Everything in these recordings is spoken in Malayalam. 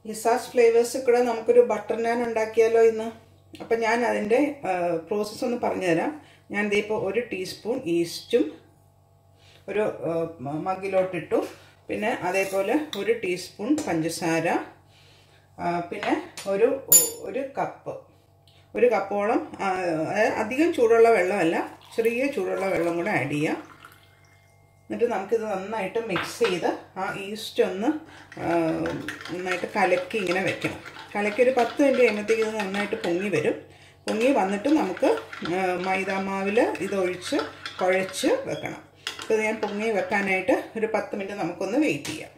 ലിസാസ് ഫ്ലേവേഴ്സ് കൂടെ നമുക്കൊരു ബട്ടർ നാൻ ഉണ്ടാക്കിയാലോ ഇന്ന് അപ്പം ഞാൻ അതിൻ്റെ പ്രോസസ്സ് ഒന്ന് പറഞ്ഞുതരാം ഞാൻ ദേ ഇപ്പോൾ ഒരു ടീസ്പൂൺ ഈസ്റ്റും ഒരു മഗ്ഗിലോട്ടിട്ടു പിന്നെ അതേപോലെ ഒരു ടീസ്പൂൺ പഞ്ചസാര പിന്നെ ഒരു ഒരു കപ്പ് ഒരു കപ്പോളം അധികം ചൂടുള്ള വെള്ളമല്ല ചെറിയ ചൂടുള്ള വെള്ളം കൂടെ ആഡ് ചെയ്യാം എന്നിട്ട് നമുക്കിത് നന്നായിട്ട് മിക്സ് ചെയ്ത് ആ ഈസ്റ്റ് ഒന്ന് നന്നായിട്ട് കലക്കി ഇങ്ങനെ വെക്കണം കലക്കി ഒരു പത്ത് മിനിറ്റ് കഴിയുമ്പോഴത്തേക്ക് ഇത് നന്നായിട്ട് പൊങ്ങി വരും പൊങ്ങി വന്നിട്ട് നമുക്ക് മൈദാമാവിൽ ഇതൊഴിച്ച് കുഴച്ച് വെക്കണം അപ്പോൾ ഇത് ഞാൻ പൊങ്ങി വെക്കാനായിട്ട് ഒരു പത്ത് മിനിറ്റ് നമുക്കൊന്ന് വെയിറ്റ് ചെയ്യാം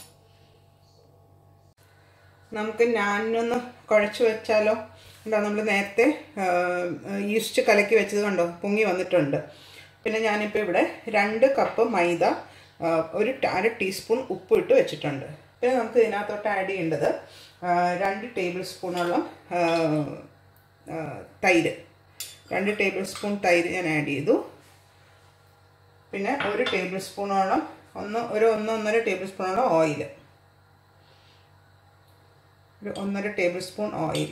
നമുക്ക് ഞാനൊന്ന് കുഴച്ച് വെച്ചാലോ ഉണ്ടോ നമ്മൾ നേരത്തെ ഈസ്റ്റ് കലക്കി വെച്ചത് കണ്ടോ പൊങ്ങി വന്നിട്ടുണ്ട് പിന്നെ ഞാനിപ്പോൾ ഇവിടെ രണ്ട് കപ്പ് മൈദ ഒരു അര ടീസ്പൂൺ ഉപ്പ് ഇട്ട് വെച്ചിട്ടുണ്ട് പിന്നെ നമുക്ക് ഇതിനകത്തോട്ട് ആഡ് ചെയ്യേണ്ടത് രണ്ട് ടേബിൾ സ്പൂണോളം തൈര് രണ്ട് ടേബിൾ സ്പൂൺ തൈര് ഞാൻ ആഡ് ചെയ്തു പിന്നെ ഒരു ടേബിൾ സ്പൂണോളം ഒന്ന് ഒരു ഒന്നൊന്നര ടേബിൾ സ്പൂണോളം ഓയിൽ ഒരു ഒന്നര ടേബിൾ സ്പൂൺ ഓയിൽ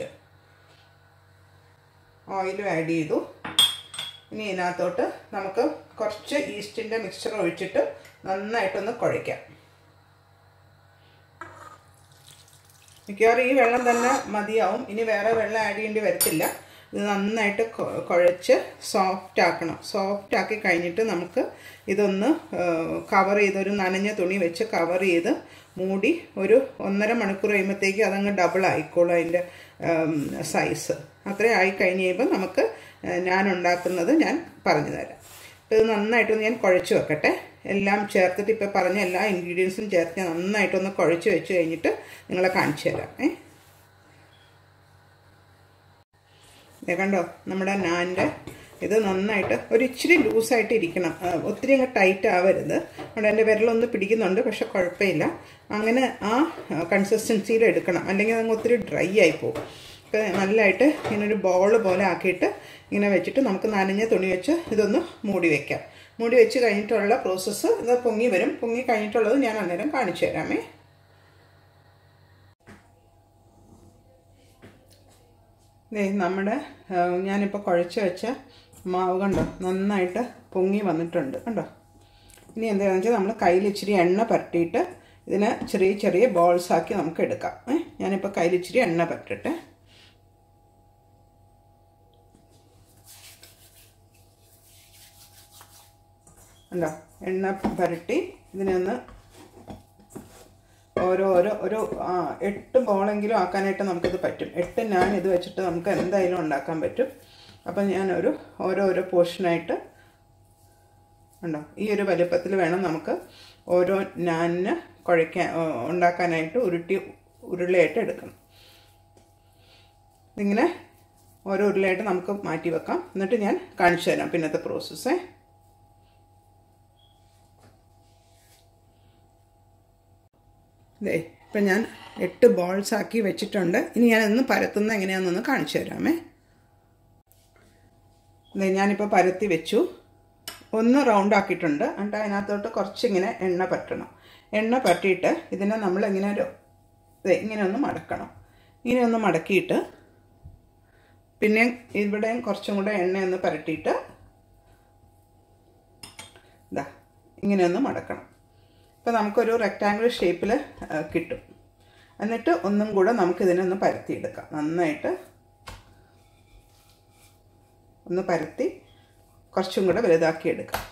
ഓയിലും ആഡ് ചെയ്തു ഇനി ഇതിനകത്തോട്ട് നമുക്ക് കുറച്ച് ഈസ്റ്റിൻ്റെ മിക്സ്ചർ ഒഴിച്ചിട്ട് നന്നായിട്ടൊന്ന് കുഴയ്ക്കാം മിക്കവാറും ഈ വെള്ളം തന്നെ മതിയാവും ഇനി വേറെ വെള്ളം ആഡ് ചെയ്യേണ്ടി വരത്തില്ല ഇത് നന്നായിട്ട് കുഴച്ച് സോഫ്റ്റ് ആക്കണം സോഫ്റ്റ് ആക്കി കഴിഞ്ഞിട്ട് നമുക്ക് ഇതൊന്ന് കവർ ചെയ്ത് ഒരു നനഞ്ഞ തുണി വെച്ച് കവർ ചെയ്ത് മൂടി ഒരു ഒന്നര മണിക്കൂർ കഴിയുമ്പോഴത്തേക്ക് അതങ്ങ് ഡബിൾ ആയിക്കോളും അതിൻ്റെ സൈസ് അത്രയും ആയി കഴിഞ്ഞ് കഴിയുമ്പോൾ നമുക്ക് ഞാൻ ഉണ്ടാക്കുന്നത് ഞാൻ പറഞ്ഞു തരാം അപ്പോൾ ഇത് നന്നായിട്ടൊന്ന് ഞാൻ കുഴച്ച് വെക്കട്ടെ എല്ലാം ചേർത്തിട്ട് ഇപ്പോൾ പറഞ്ഞ എല്ലാ ഇൻഗ്രീഡിയൻസും ചേർത്ത് ഞാൻ നന്നായിട്ടൊന്ന് കുഴച്ച് വെച്ച് കഴിഞ്ഞിട്ട് നിങ്ങളെ കാണിച്ചു തരാം ഏ കണ്ടോ നമ്മുടെ നാൻ്റെ ഇത് നന്നായിട്ട് ഒരു ഇച്ചിരി ലൂസായിട്ട് ഇരിക്കണം ഒത്തിരി അങ്ങ് ടൈറ്റ് ആവരുത് അവിടെ എൻ്റെ വിരലൊന്ന് പിടിക്കുന്നുണ്ട് പക്ഷെ കുഴപ്പമില്ല അങ്ങനെ ആ കൺസിസ്റ്റൻസിയിൽ എടുക്കണം അല്ലെങ്കിൽ അതങ്ങ് ഒത്തിരി ഡ്രൈ ആയി പോകും അപ്പോൾ നല്ലതായിട്ട് ഇങ്ങനെ ഒരു ബോൾ പോലെ ആക്കിയിട്ട് ഇങ്ങനെ വെച്ചിട്ട് നമുക്ക് നനഞ്ഞ തുണി വെച്ച് ഇതൊന്ന് മൂടി വെക്കാം മൂടി വെച്ച് കഴിഞ്ഞിട്ടുള്ള പ്രോസസ്സ് ഇത് പൊങ്ങി വരും പൊങ്ങി കഴിഞ്ഞിട്ടുള്ളത് ഞാൻ അന്നേരം കാണിച്ചു തരാമേ ദേ നമ്മുടെ ഞാനിപ്പോൾ കുഴച്ച് വെച്ച മാവ് കണ്ടോ നന്നായിട്ട് പൊങ്ങി വന്നിട്ടുണ്ട് കണ്ടോ ഇനി എന്താണെന്ന് വെച്ചാൽ നമ്മൾ കയ്യിൽ ഇച്ചിരി എണ്ണ പരട്ടിയിട്ട് ഇതിനെ ചെറിയ ചെറിയ ബോൾസ് ആക്കി നമുക്ക് എടുക്കാം ഏ ഞാനിപ്പോൾ കയ്യിൽ ഇച്ചിരി എണ്ണ പരട്ടിട്ടെ ഉണ്ടോ എണ്ണ പരട്ടി ഇതിനെ ഒന്ന് ഓരോ ഓരോ ഒരു എട്ട് ബോളെങ്കിലും ആക്കാനായിട്ട് നമുക്കിത് പറ്റും എട്ട് ഞാൻ ഇത് വെച്ചിട്ട് നമുക്ക് എന്തായാലും ഉണ്ടാക്കാൻ പറ്റും അപ്പം ഞാനൊരു ഓരോരോ പോർഷനായിട്ട് ഉണ്ടോ ഈ ഒരു വലുപ്പത്തിൽ വേണം നമുക്ക് ഓരോ നാനിന് കുഴയ്ക്കാൻ ഉണ്ടാക്കാനായിട്ട് ഉരുട്ടി ഉരുളയായിട്ട് എടുക്കണം ഇതിങ്ങനെ ഓരോ ഉരുളയായിട്ട് നമുക്ക് മാറ്റി വെക്കാം എന്നിട്ട് ഞാൻ കാണിച്ചു തരാം പിന്നത്തെ പ്രോസസ്സേ ദേ ഇപ്പം ഞാൻ എട്ട് ബോൾസ് ആക്കി വെച്ചിട്ടുണ്ട് ഇനി ഞാനൊന്ന് പരത്തുന്ന എങ്ങനെയാണെന്നൊന്ന് കാണിച്ചു തരാമേ ദേ ഞാനിപ്പോൾ പരത്തി വെച്ചു ഒന്ന് റൗണ്ട് ആക്കിയിട്ടുണ്ട് എന്നിട്ട് അതിനകത്തോട്ട് കുറച്ചിങ്ങനെ എണ്ണ പറ്റണം എണ്ണ പറ്റിയിട്ട് ഇതിനെ നമ്മൾ ഇങ്ങനെ ഒരു ഇങ്ങനെ ഒന്ന് മടക്കണം ഇങ്ങനെ ഒന്ന് മടക്കിയിട്ട് പിന്നെ ഇവിടെയും കുറച്ചും കൂടെ എണ്ണയൊന്ന് പരട്ടിയിട്ട് ഇതാ ഇങ്ങനെ ഒന്ന് മടക്കണം ഇപ്പോൾ നമുക്കൊരു റെക്റ്റാങ്കിൾ ഷേപ്പിൽ കിട്ടും എന്നിട്ട് ഒന്നും കൂടെ നമുക്കിതിനൊന്ന് പരത്തിയെടുക്കാം നന്നായിട്ട് ഒന്ന് പരത്തി കുറച്ചും കൂടെ വലുതാക്കി എടുക്കാം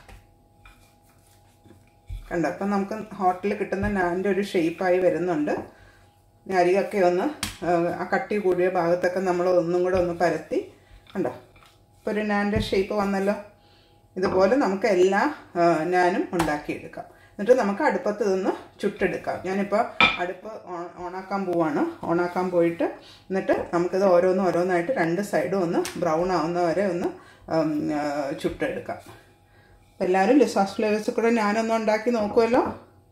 കണ്ടോ അപ്പം നമുക്ക് ഹോട്ടലിൽ കിട്ടുന്ന നാൻ്റെ ഒരു ഷേപ്പായി വരുന്നുണ്ട് അരിയൊക്കെ ഒന്ന് ആ കട്ടി കൂടിയ ഭാഗത്തൊക്കെ നമ്മൾ ഒന്നും കൂടെ ഒന്ന് പരത്തി കണ്ടോ ഇപ്പോൾ ഒരു നാൻ്റെ ഷേപ്പ് വന്നല്ലോ ഇതുപോലെ നമുക്ക് എല്ലാ നാനും ഉണ്ടാക്കിയെടുക്കാം എന്നിട്ട് നമുക്ക് അടുപ്പത്ത് നിന്ന് ചുട്ടെടുക്കാം ഞാനിപ്പോൾ അടുപ്പ് ഓണാക്കാൻ പോവാണ് ഓണാക്കാൻ പോയിട്ട് എന്നിട്ട് നമുക്കിത് ഓരോന്നും ഓരോന്നായിട്ട് രണ്ട് സൈഡും ഒന്ന് ബ്രൗൺ ആവുന്ന വരെ ഒന്ന് ചുട്ടെടുക്കാം അപ്പം എല്ലാവരും ലിസാസ് ഫ്ലേവേഴ്സ് കൂടെ ഞാനൊന്ന് ഉണ്ടാക്കി നോക്കുമല്ലോ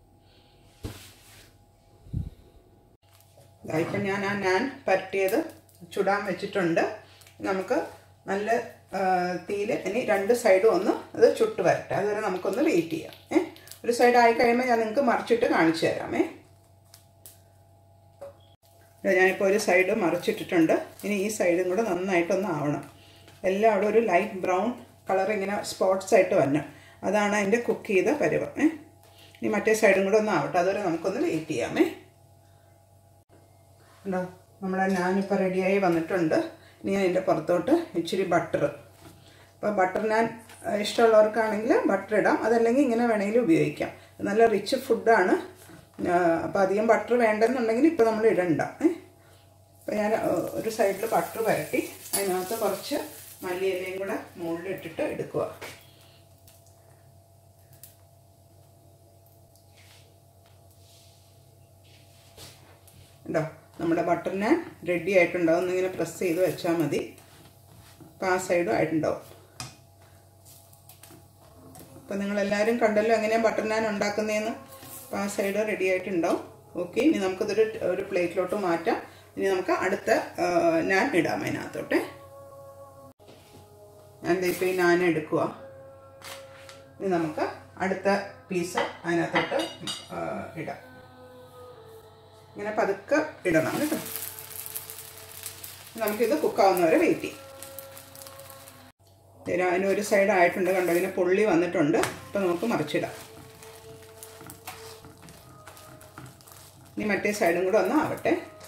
ഇപ്പം ഞാൻ ആ ഞാൻ പരട്ടിയത് ചുടാൻ വെച്ചിട്ടുണ്ട് നമുക്ക് നല്ല തീയിൽ ഇനി രണ്ട് സൈഡും ഒന്ന് അത് ചുട്ട് വരട്ടെ അതുവരെ നമുക്കൊന്ന് വെയിറ്റ് ചെയ്യാം ഏ ഒരു സൈഡ് ആയി കഴിയുമ്പോൾ ഞാൻ നിങ്ങൾക്ക് മറിച്ചിട്ട് കാണിച്ചു തരാമേ ഇത് ഞാനിപ്പോൾ ഒരു സൈഡ് മറിച്ചിട്ടിട്ടുണ്ട് ഇനി ഈ സൈഡും കൂടെ നന്നായിട്ടൊന്ന് ആവണം എല്ലാം അവിടെ ഒരു ലൈറ്റ് ബ്രൗൺ കളർ ഇങ്ങനെ സ്പോട്ട്സ് ആയിട്ട് വരണം അതാണ് അതിൻ്റെ കുക്ക് ചെയ്ത പരുവം ഏ ഇനി മറ്റേ സൈഡും കൂടെ ഒന്ന് ആവട്ടെ അതുവരെ നമുക്കൊന്ന് വെയിറ്റ് ചെയ്യാമേ ഉണ്ടോ നമ്മുടെ നാനിപ്പോൾ റെഡിയായി വന്നിട്ടുണ്ട് ഇനി ഞാൻ ഇതിൻ്റെ പുറത്തോട്ട് ഇച്ചിരി ബട്ടർ അപ്പോൾ ബട്ടർ നാൻ ഇഷ്ടമുള്ളവർക്കാണെങ്കിൽ ബട്ടർ ഇടാം അതല്ലെങ്കിൽ ഇങ്ങനെ വേണമെങ്കിലും ഉപയോഗിക്കാം നല്ല റിച്ച് ഫുഡാണ് അപ്പോൾ അധികം ബട്ടർ വേണ്ടെന്നുണ്ടെങ്കിൽ ഇപ്പോൾ നമ്മൾ ഇടണ്ട അപ്പോൾ ഞാൻ ഒരു സൈഡിൽ ബട്ടർ പരട്ടി അതിനകത്ത് കുറച്ച് മല്ലിയിലയും കൂടെ മുകളിലിട്ടിട്ട് എടുക്കുക ഉണ്ടോ നമ്മുടെ ബട്ടർ നാൻ റെഡി ആയിട്ടുണ്ടാവും ഒന്നിങ്ങനെ പ്രസ് ചെയ്ത് വെച്ചാൽ മതി അപ്പോൾ ആ സൈഡും ആയിട്ടുണ്ടാവും അപ്പോൾ നിങ്ങളെല്ലാവരും കണ്ടല്ലോ എങ്ങനെയാണ് ബട്ടർ നാൻ ഉണ്ടാക്കുന്നതെന്ന് അപ്പോൾ ആ സൈഡ് റെഡി ആയിട്ടുണ്ടാവും ഓക്കെ ഇനി നമുക്കിതൊരു ഒരു പ്ലേറ്റിലോട്ട് മാറ്റാം ഇനി നമുക്ക് അടുത്ത നാൻ ഇടാം അതിനകത്തോട്ടെ ഞാൻ ഇപ്പോൾ ഈ നാൻ എടുക്കുക ഇനി നമുക്ക് അടുത്ത പീസ് അതിനകത്തോട്ട് ഇടാം ഇങ്ങനെ പതുക്കെ ഇടണം കേട്ടോ നമുക്കിത് കുക്കാവുന്നവരെ വെയിറ്റ് ചെയ്യും അതിന് ഒരു സൈഡ് ആയിട്ടുണ്ട് കണ്ടോ ഇങ്ങനെ പൊള്ളി വന്നിട്ടുണ്ട് അപ്പം നമുക്ക് മറിച്ചിടാം ഇനി മറ്റേ സൈഡും കൂടെ ഒന്ന് ആവട്ടെ